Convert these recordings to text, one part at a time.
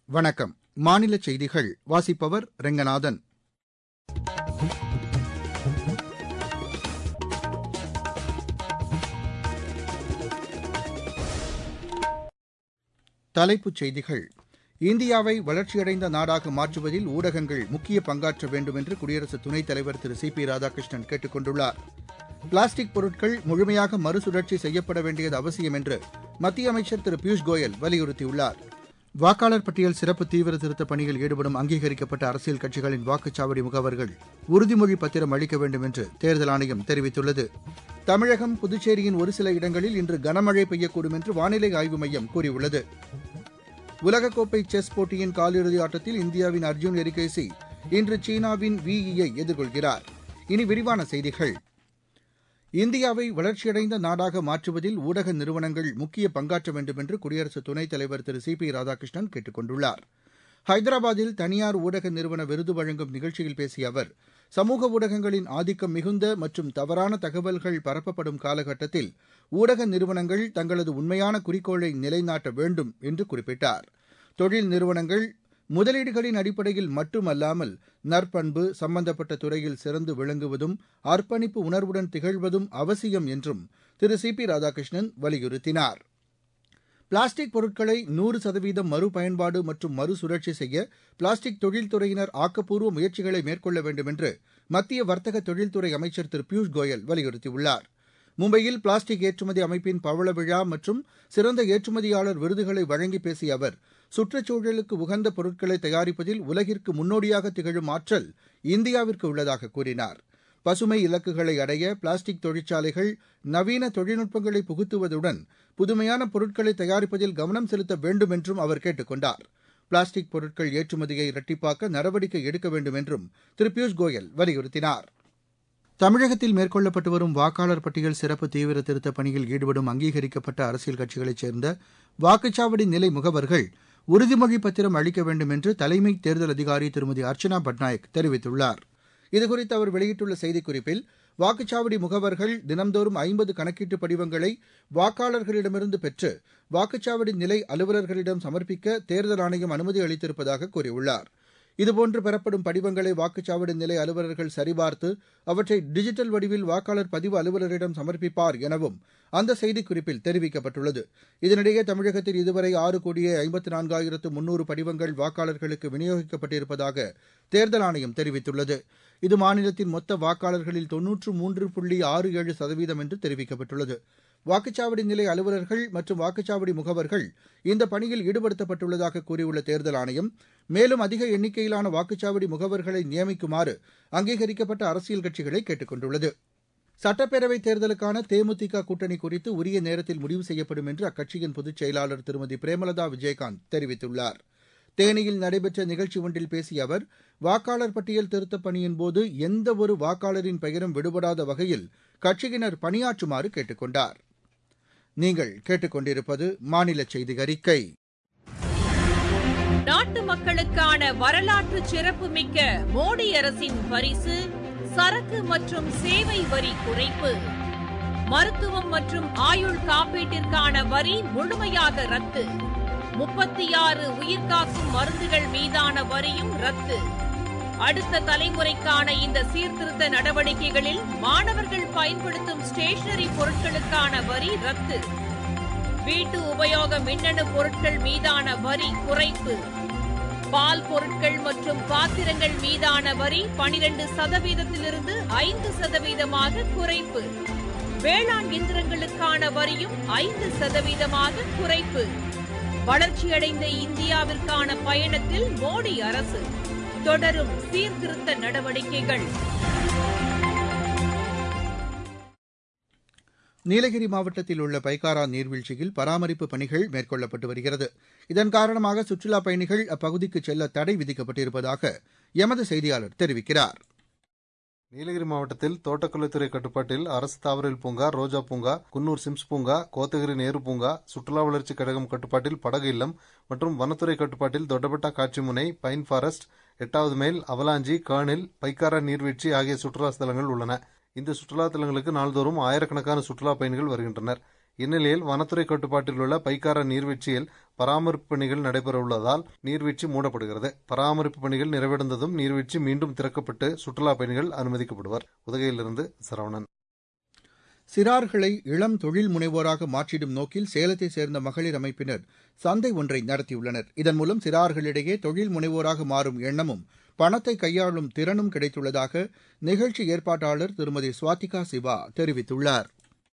வணக்கம் மாநில செய்திகள் வாசிப்பவர் ரெங்கநாதன் தலைப்புச் செய்திகள் இந்தியாவை வளர்ச்சியடைந்த நாடாக மாற்றுவதில் ஊடகங்கள் முக்கிய பங்காற்ற வேண்டும் என்று குடியரசு துணைத் தலைவர் திரு சி பி ராதாகிருஷ்ணன் கேட்டுக் கொண்டுள்ளார் பிளாஸ்டிக் பொருட்கள் முழுமையாக மறுசுழற்சி செய்யப்பட வேண்டியது அவசியம் என்று மத்திய அமைச்சர் திரு பியூஷ் கோயல் வலியுறுத்தியுள்ளார் வாக்காளர் பட்டியல் சிறப்பு தீவிர திருத்தப் பணியில் ஈடுபடும் அங்கீகரிக்கப்பட்ட அரசியல் கட்சிகளின் வாக்குச்சாவடி முகவர்கள் உறுதிமொழி பத்திரம் அளிக்க வேண்டும் என்று தேர்தல் ஆணையம் தெரிவித்துள்ளது தமிழகம் புதுச்சேரியின் ஒரு சில இடங்களில் இன்று கனமழை பெய்யக்கூடும் என்று வானிலை ஆய்வு மையம் கூறியுள்ளது உலகக்கோப்பை செஸ் போட்டியின் காலிறுதி ஆட்டத்தில் இந்தியாவின் அர்ஜுன் எரிகேசி இன்று சீனாவின் விஇயை எதிர்கொள்கிறார் இனி விரிவான செய்திகள் இந்தியாவை வளர்ச்சியடைந்த நாடாக மாற்றுவதில் ஊடக நிறுவனங்கள் முக்கிய பங்காற்ற வேண்டும் என்று குடியரசு துணைத் தலைவர் திரு சி பி ராதாகிருஷ்ணன் கேட்டுக் கொண்டுள்ளார் ஹைதராபாத்தில் தனியார் ஊடக நிறுவன விருது வழங்கும் நிகழ்ச்சியில் பேசிய அவர் சமூக ஊடகங்களின் ஆதிக்கம் மிகுந்த மற்றும் தவறான தகவல்கள் பரப்பப்படும் காலகட்டத்தில் ஊடக நிறுவனங்கள் தங்களது உண்மையான குறிக்கோளை நிலைநாட்ட வேண்டும் என்று குறிப்பிட்டார் தொழில் நிறுவனங்கள் முதலீடுகளின் அடிப்படையில் மட்டுமல்லாமல் நற்பண்பு சம்பந்தப்பட்ட துறையில் சிறந்து விளங்குவதும் அர்ப்பணிப்பு உணர்வுடன் திகழ்வதும் அவசியம் என்றும் திரு சி பி ராதாகிருஷ்ணன் வலியுறுத்தினார் பிளாஸ்டிக் பொருட்களை நூறு சதவீதம் மறுபயன்பாடு மற்றும் மறுசுழற்சி செய்ய பிளாஸ்டிக் தொழில்துறையினர் ஆக்கப்பூர்வ முயற்சிகளை மேற்கொள்ள வேண்டும் என்று மத்திய வர்த்தக தொழில்துறை அமைச்சர் திரு பியூஷ் கோயல் வலியுறுத்தியுள்ளார் மும்பையில் பிளாஸ்டிக் ஏற்றுமதி அமைப்பின் பவள விழா மற்றும் சிறந்த ஏற்றுமதியாளர் விருதுகளை வழங்கி பேசிய அவர் சுற்றுச்சூழலுக்கு உகந்த பொருட்களை தயாரிப்பதில் உலகிற்கு முன்னோடியாக திகழும் ஆற்றல் இந்தியாவிற்கு உள்ளதாக கூறினார் பசுமை இலக்குகளை அடைய பிளாஸ்டிக் தொழிற்சாலைகள் நவீன தொழில்நுட்பங்களை புகுத்துவதுடன் புதுமையான பொருட்களை தயாரிப்பதில் கவனம் செலுத்த வேண்டும் என்றும் அவர் கேட்டுக் கொண்டார் பிளாஸ்டிக் பொருட்கள் ஏற்றுமதியை இரட்டிப்பாக்க நடவடிக்கை எடுக்க வேண்டும் என்றும் திரு பியூஷ் கோயல் வலியுறுத்தினார் தமிழகத்தில் மேற்கொள்ளப்பட்டு வரும் வாக்காளர் பட்டியல் சிறப்பு தீவிர திருத்தப் பணியில் ஈடுபடும் அங்கீகரிக்கப்பட்ட அரசியல் கட்சிகளைச் சேர்ந்த வாக்குச்சாவடி நிலை முகவர்கள் உறுதிமொழி பத்திரம் அளிக்க வேண்டும் என்று தலைமை தேர்தல் அதிகாரி திருமதி அர்ச்சனா பட்நாயக் தெரிவித்துள்ளார் இதுகுறித்து அவர் வெளியிட்டுள்ள செய்திக்குறிப்பில் வாக்குச்சாவடி முகவர்கள் தினந்தோறும் ஐம்பது கணக்கீட்டு படிவங்களை வாக்காளர்களிடமிருந்து பெற்று வாக்குச்சாவடி நிலை அலுவலர்களிடம் சமர்ப்பிக்க தேர்தல் ஆணையம் அனுமதி அளித்திருப்பதாக கூறியுள்ளார் இதுபோன்று பெறப்படும் படிவங்களை வாக்குச்சாவடி நிலை அலுவலர்கள் சரிபார்த்து அவற்றை டிஜிட்டல் வடிவில் வாக்காளர் பதிவு அலுவலரிடம் சமர்ப்பிப்பார் எனவும் அந்த செய்திக்குறிப்பில் தெரிவிக்கப்பட்டுள்ளது இதனிடையே தமிழகத்தில் இதுவரை ஆறு கோடியே ஐம்பத்து நான்காயிரத்து முன்னூறு படிவங்கள் வாக்காளர்களுக்கு விநியோகிக்கப்பட்டிருப்பதாக தேர்தல் ஆணையம் தெரிவித்துள்ளது இது மாநிலத்தின் மொத்த வாக்காளர்களில் தொன்னூற்று மூன்று புள்ளி ஆறு ஏழு சதவீதம் என்று தெரிவிக்கப்பட்டுள்ளது வாக்குச்சாவடி நிலை அலுவலர்கள் மற்றும் வாக்குச்சாவடி முகவர்கள் இந்த பணியில் ஈடுபடுத்தப்பட்டுள்ளதாக கூறியுள்ள தேர்தல் ஆணையம் மேலும் அதிக எண்ணிக்கையிலான வாக்குச்சாவடி முகவர்களை நியமிக்குமாறு அங்கீகரிக்கப்பட்ட அரசியல் கட்சிகளை கேட்டுக் கொண்டுள்ளது சட்டப்பேரவைத் தேர்தலுக்கான தேமுதிக கூட்டணி குறித்து உரிய நேரத்தில் முடிவு செய்யப்படும் என்று அக்கட்சியின் பொதுச் செயலாளர் திருமதி பிரேமலதா விஜயகாந்த் தெரிவித்துள்ளார் தேனியில் நடைபெற்ற நிகழ்ச்சி ஒன்றில் பேசிய அவர் வாக்காளர் பட்டியல் திருத்தப் பணியின்போது எந்தவொரு வாக்காளரின் பெயரும் விடுபடாத வகையில் கட்சியினர் பணியாற்றுமாறு கேட்டுக் கொண்டார் நீங்கள் கேட்டுக்கொண்டிருப்பது மாநில செய்தி அறிக்கை நாட்டு மக்களுக்கான வரலாற்று சிறப்புமிக்க மோடி அரசின் பரிசு சரக்கு மற்றும் சேவை வரி குறைப்பு மருத்துவம் மற்றும் ஆயுள் காப்பீட்டிற்கான வரி முழுமையாக ரத்து முப்பத்தி ஆறு உயிர்காக்கும் மருந்துகள் மீதான வரியும் ரத்து அடுத்த தலைமுறைக்கான இந்த சீர்திருத்த நடவடிக்கைகளில் மாணவர்கள் பயன்படுத்தும் ஸ்டேஷனரி பொருட்களுக்கான வரி ரத்து வீட்டு உபயோக மின்னணு பொருட்கள் மீதான வரி குறைப்பு பால் பொருட்கள் மற்றும் பாத்திரங்கள் மீதான வரி பனிரெண்டு சதவீதத்திலிருந்து ஐந்து சதவீதமாக குறைப்பு வேளாண் இயந்திரங்களுக்கான வரியும் ஐந்து சதவீதமாக குறைப்பு வளர்ச்சியடைந்த இந்தியாவிற்கான பயணத்தில் மோடி அரசு தொடரும் சீர்திருத்த நடவடிக்கைகள் நீலகிரி மாவட்டத்தில் உள்ள பைக்காரா நீர்வீழ்ச்சியில் பராமரிப்பு பணிகள் மேற்கொள்ளப்பட்டு வருகிறது இதன் காரணமாக சுற்றுலாப் பயணிகள் அப்பகுதிக்கு செல்ல தடை விதிக்கப்பட்டிருப்பதாக எமது செய்தியாளர் தெரிவிக்கிறார் நீலகிரி மாவட்டத்தில் தோட்டக்கலைத்துறை கட்டுப்பாட்டில் அரசு தாவரல் பூங்கா ரோஜா பூங்கா குன்னூர் சிம்ஸ் பூங்கா கோத்தகிரி நேரு பூங்கா சுற்றுலா வளர்ச்சி கழகம் கட்டுப்பாட்டில் படகு இல்லம் மற்றும் வனத்துறை கட்டுப்பாட்டில் தொட்டபெட்டா காட்சிமுனை பைன் ஃபாரஸ்ட் எட்டாவது மைல் அவலாஞ்சி கர்னில் பைக்காரா நீர்வீழ்ச்சி ஆகிய சுற்றுலா ஸ்தலங்கள் உள்ளன இந்த சுற்றுலா தலங்களுக்கு நாள்தோறும் ஆயிரக்கணக்கான சுற்றுலா பயணிகள் வருகின்றனர் இந்நிலையில் வனத்துறை கட்டுப்பாட்டில் உள்ள பைக்காரா நீர்வீழ்ச்சியில் பராமரிப்பு பணிகள் நடைபெறவுள்ளதால் நீர்வீழ்ச்சி மூடப்படுகிறது பராமரிப்பு பணிகள் நிறைவடைந்ததும் நீர்வீழ்ச்சி மீண்டும் திறக்கப்பட்டு சுற்றுலா பயணிகள் அனுமதிக்கப்படுவர் உதகையிலிருந்து சரவணன் சிறார்களை இளம் தொழில் முனைவோராக மாற்றிடும் நோக்கில் சேலத்தை சேர்ந்த மகளிர் அமைப்பினர் சந்தை ஒன்றை நடத்தியுள்ளனர் இதன் மூலம் சிறார்களிடையே தொழில் முனைவோராக மாறும் எண்ணமும் பணத்தை கையாளும் திறனும் கிடைத்துள்ளதாக நிகழ்ச்சி ஏற்பாட்டாளர் திருமதி சுவாதிகா சிவா தெரிவித்துள்ளார்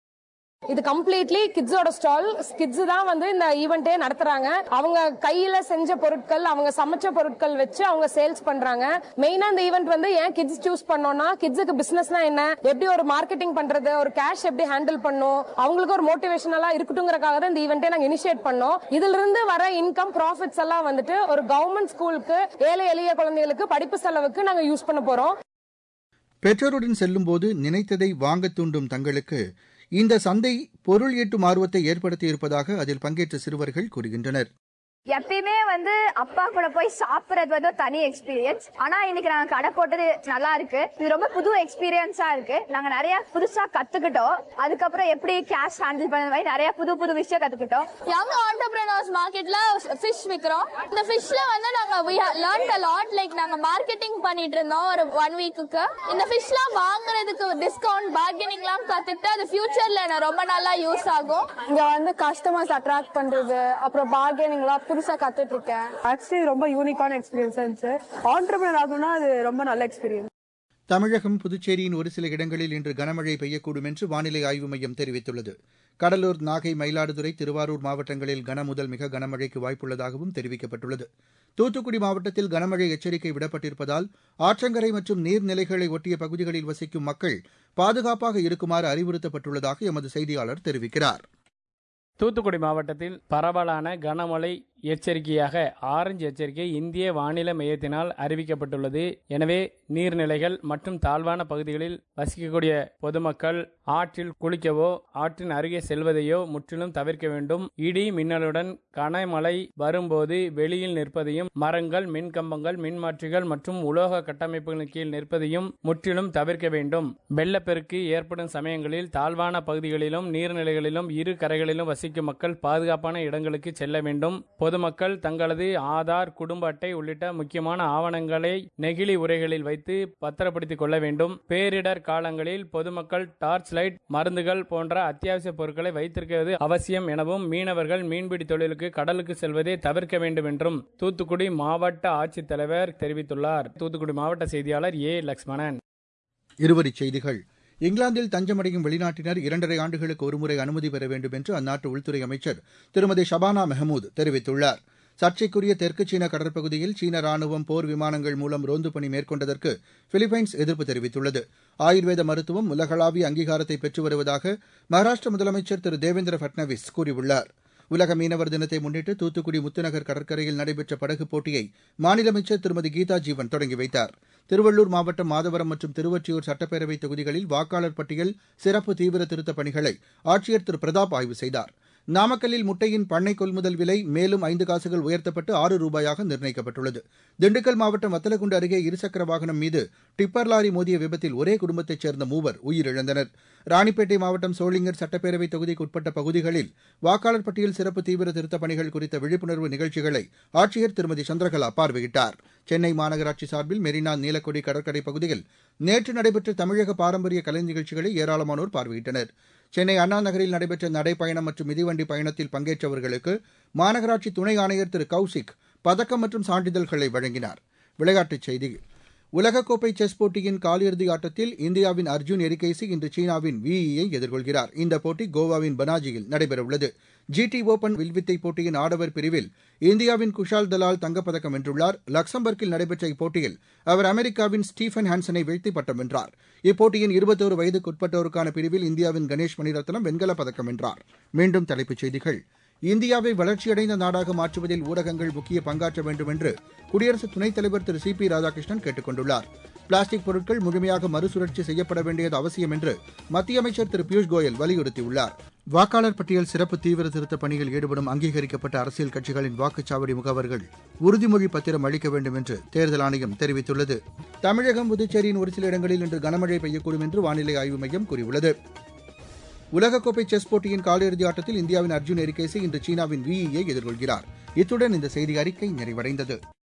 இது கம்ப்ளீட்லி கிட்ஸோட ஸ்டால் கிட்ஸ் தான் வந்து இந்த ஈவெண்ட்டே நடத்துறாங்க அவங்க கையில செஞ்ச பொருட்கள் அவங்க சமைச்ச பொருட்கள் வச்சு அவங்க சேல்ஸ் பண்றாங்க மெயினா இந்த ஈவெண்ட் வந்து ஏன் கிட்ஸ் சூஸ் பண்ணோம்னா கிட்ஸுக்கு பிசினஸ்னா என்ன எப்படி ஒரு மார்க்கெட்டிங் பண்றது ஒரு கேஷ் எப்படி ஹேண்டில் பண்ணும் அவங்களுக்கு ஒரு மோட்டிவேஷனலா இருக்கட்டுங்கிறக்காக தான் இந்த ஈவெண்ட்டே நாங்க இனிஷியேட் பண்ணோம் இதுல இருந்து வர இன்கம் ப்ராஃபிட்ஸ் எல்லாம் வந்துட்டு ஒரு கவர்மெண்ட் ஸ்கூலுக்கு ஏழை எளிய குழந்தைகளுக்கு படிப்பு செலவுக்கு நாங்க யூஸ் பண்ண போறோம் பெற்றோருடன் செல்லும்போது நினைத்ததை வாங்க தூண்டும் தங்களுக்கு இந்த சந்தை பொருள் ஈட்டும் ஆர்வத்தை ஏற்படுத்தியிருப்பதாக அதில் பங்கேற்ற சிறுவர்கள் கூறுகின்றனர் எப்பயுமே வந்து அப்பா கூட போய் சாப்பிடுறது வந்து ஒரு தனி எக்ஸ்பீரியன்ஸ் ஆனா இன்னைக்கு நாங்க கடை போட்டது நல்லா இருக்கு இது ரொம்ப புது எக்ஸ்பீரியன்ஸா இருக்கு நாங்க நிறைய புதுசா கத்துக்கிட்டோம் அதுக்கப்புறம் எப்படி கேஷ் ஹேண்டில் பண்ண மாதிரி நிறைய புது புது விஷயம் கத்துக்கிட்டோம் யங் ஆண்டர்பிரினர்ஸ் மார்க்கெட்ல ஃபிஷ் விக்கிறோம் இந்த ஃபிஷ்ல வந்து நாங்க லேர்ன் அ லாட் லைக் நாங்க மார்க்கெட்டிங் பண்ணிட்டு இருந்தோம் ஒரு ஒன் வீக்குக்கு இந்த ஃபிஷ்லாம் வாங்குறதுக்கு டிஸ்கவுண்ட் பார்கெனிங்லாம் கத்துக்கிட்டு அது ஃபியூச்சர்ல எனக்கு ரொம்ப நல்லா யூஸ் ஆகும் இங்க வந்து கஸ்டமர்ஸ் அட்ராக்ட் பண்றது அப்புறம் பார்கெனிங்லாம் புதுசா கத்துட்டு இருக்கேன் ஆக்சுவலி ரொம்ப யூனிக்கான எக்ஸ்பீரியன்ஸ் இருந்துச்சு ஆண்டர்பிரினர் ஆகணும்னா அது ரொம்ப நல்ல எக்ஸ்பீரியன்ஸ் தமிழகம் புதுச்சேரியின் ஒரு சில இடங்களில் இன்று கனமழை பெய்யக்கூடும் என்று வானிலை ஆய்வு மையம் தெரிவித்துள்ளது கடலூர் நாகை மயிலாடுதுறை திருவாரூர் மாவட்டங்களில் கனமுதல் மிக கனமழைக்கு வாய்ப்புள்ளதாகவும் தெரிவிக்கப்பட்டுள்ளது தூத்துக்குடி மாவட்டத்தில் கனமழை எச்சரிக்கை விடப்பட்டிருப்பதால் ஆற்றங்கரை மற்றும் நீர்நிலைகளை ஒட்டிய பகுதிகளில் வசிக்கும் மக்கள் பாதுகாப்பாக இருக்குமாறு அறிவுறுத்தப்பட்டுள்ளதாக எமது செய்தியாளர் தெரிவிக்கிறார் தூத்துக்குடி மாவட்டத்தில் பரவலான கனமழை எச்சரிக்கையாக ஆரஞ்சு எச்சரிக்கை இந்திய வானிலை மையத்தினால் அறிவிக்கப்பட்டுள்ளது எனவே நீர்நிலைகள் மற்றும் தாழ்வான பகுதிகளில் வசிக்கக்கூடிய பொதுமக்கள் ஆற்றில் குளிக்கவோ ஆற்றின் அருகே செல்வதையோ முற்றிலும் தவிர்க்க வேண்டும் இடி மின்னலுடன் கனமழை வரும்போது வெளியில் நிற்பதையும் மரங்கள் மின்கம்பங்கள் மின்மாற்றிகள் மற்றும் உலோக கட்டமைப்புகளின் கீழ் நிற்பதையும் முற்றிலும் தவிர்க்க வேண்டும் வெள்ளப்பெருக்கு ஏற்படும் சமயங்களில் தாழ்வான பகுதிகளிலும் நீர்நிலைகளிலும் இரு கரைகளிலும் வசிக்கும் மக்கள் பாதுகாப்பான இடங்களுக்கு செல்ல வேண்டும் பொதுமக்கள் தங்களது ஆதார் குடும்ப அட்டை உள்ளிட்ட முக்கியமான ஆவணங்களை நெகிழி உரைகளில் வைத்து பத்திரப்படுத்திக் கொள்ள வேண்டும் பேரிடர் காலங்களில் பொதுமக்கள் டார்ச் லைட் மருந்துகள் போன்ற அத்தியாவசிய பொருட்களை வைத்திருக்கிறது அவசியம் எனவும் மீனவர்கள் மீன்பிடி தொழிலுக்கு கடலுக்கு செல்வதை தவிர்க்க வேண்டும் என்றும் தூத்துக்குடி மாவட்ட ஆட்சித்தலைவர் தெரிவித்துள்ளார் தூத்துக்குடி மாவட்ட செய்தியாளர் ஏ லக்ஷ்மணன் இருவரிச் செய்திகள் இங்கிலாந்தில் தஞ்சமடையும் வெளிநாட்டினர் இரண்டரை ஆண்டுகளுக்கு ஒருமுறை அனுமதி பெற வேண்டும் என்று அந்நாட்டு உள்துறை அமைச்சர் திருமதி ஷபானா மெஹமூத் தெரிவித்துள்ளார் சர்ச்சைக்குரிய தெற்கு சீன கடற்பகுதியில் சீன ராணுவம் போர் விமானங்கள் மூலம் ரோந்து பணி மேற்கொண்டதற்கு பிலிப்பைன்ஸ் எதிர்ப்பு தெரிவித்துள்ளது ஆயுர்வேத மருத்துவம் உலகளாவிய அங்கீகாரத்தை பெற்று வருவதாக மகாராஷ்டிர முதலமைச்சர் திரு தேவேந்திர பட்னவிஸ் கூறியுள்ளார் உலக மீனவர் தினத்தை முன்னிட்டு தூத்துக்குடி முத்துநகர் கடற்கரையில் நடைபெற்ற படகு போட்டியை மாநில அமைச்சர் திருமதி கீதா ஜீவன் தொடங்கி வைத்தார் திருவள்ளூர் மாவட்டம் மாதவரம் மற்றும் திருவொற்றியூர் சட்டப்பேரவை தொகுதிகளில் வாக்காளர் பட்டியல் சிறப்பு தீவிர திருத்தப் பணிகளை ஆட்சியர் திரு பிரதாப் ஆய்வு செய்தார் நாமக்கல்லில் முட்டையின் பண்ணை கொள்முதல் விலை மேலும் ஐந்து காசுகள் உயர்த்தப்பட்டு ஆறு ரூபாயாக நிர்ணயிக்கப்பட்டுள்ளது திண்டுக்கல் மாவட்டம் வத்தலகுண்டு அருகே இருசக்கர வாகனம் மீது டிப்பர் லாரி மோதிய விபத்தில் ஒரே குடும்பத்தைச் சேர்ந்த மூவர் உயிரிழந்தனர் ராணிப்பேட்டை மாவட்டம் சோளிங்கர் சட்டப்பேரவை தொகுதிக்கு உட்பட்ட பகுதிகளில் வாக்காளர் பட்டியல் சிறப்பு தீவிர திருத்தப் பணிகள் குறித்த விழிப்புணர்வு நிகழ்ச்சிகளை ஆட்சியர் திருமதி சந்திரகலா பார்வையிட்டார் சென்னை மாநகராட்சி சார்பில் மெரினா நீலக்கொடி கடற்கரை பகுதியில் நேற்று நடைபெற்ற தமிழக பாரம்பரிய கலை நிகழ்ச்சிகளை ஏராளமானோர் பார்வையிட்டனர் சென்னை அண்ணா நகரில் நடைபெற்ற நடைப்பயணம் மற்றும் மிதிவண்டி பயணத்தில் பங்கேற்றவர்களுக்கு மாநகராட்சி துணை ஆணையர் திரு கௌசிக் பதக்கம் மற்றும் சான்றிதழ்களை வழங்கினார் விளையாட்டுச் செய்தி உலகக்கோப்பை செஸ் போட்டியின் காலிறுதி ஆட்டத்தில் இந்தியாவின் அர்ஜுன் எரிகேசி இன்று சீனாவின் விஇயை எதிர்கொள்கிறார் இந்த போட்டி கோவாவின் பனாஜியில் நடைபெறவுள்ளது ஜிடி ஓபன் வில்வித்தை போட்டியின் ஆடவர் பிரிவில் இந்தியாவின் குஷால் தலால் தங்கப்பதக்கம் வென்றுள்ளார் லக்சம்பர்க்கில் நடைபெற்ற இப்போட்டியில் அவர் அமெரிக்காவின் ஸ்டீஃபன் ஹான்சனை வீழ்த்தி பட்டம் வென்றார் இப்போட்டியின் இருபத்தோரு வயதுக்குட்பட்டோருக்கான பிரிவில் இந்தியாவின் கணேஷ் மணிரத்னம் வெண்கலப் பதக்கம் வென்றார் மீண்டும் தலைப்புச் செய்திகள் இந்தியாவை வளர்ச்சியடைந்த நாடாக மாற்றுவதில் ஊடகங்கள் முக்கிய பங்காற்ற வேண்டும் என்று குடியரசு துணைத் தலைவர் திரு சி பி ராதாகிருஷ்ணன் கேட்டுக் கொண்டுள்ளார் பிளாஸ்டிக் பொருட்கள் முழுமையாக மறுசுழற்சி செய்யப்பட வேண்டியது அவசியம் என்று மத்திய அமைச்சர் திரு பியூஷ் கோயல் வலியுறுத்தியுள்ளார் வாக்காளர் பட்டியல் சிறப்பு தீவிர திருத்தப் பணியில் ஈடுபடும் அங்கீகரிக்கப்பட்ட அரசியல் கட்சிகளின் வாக்குச்சாவடி முகவர்கள் உறுதிமொழி பத்திரம் அளிக்க வேண்டும் என்று தேர்தல் ஆணையம் தெரிவித்துள்ளது தமிழகம் புதுச்சேரியின் ஒரு சில இடங்களில் இன்று கனமழை பெய்யக்கூடும் என்று வானிலை ஆய்வு மையம் கூறியுள்ளது உலகக்கோப்பை செஸ் போட்டியின் காலிறுதி ஆட்டத்தில் இந்தியாவின் அர்ஜுன் எரிகேசி இன்று சீனாவின் விஇயை எதிர்கொள்கிறார் இத்துடன் இந்த செய்தி அறிக்கை நிறைவடைந்தது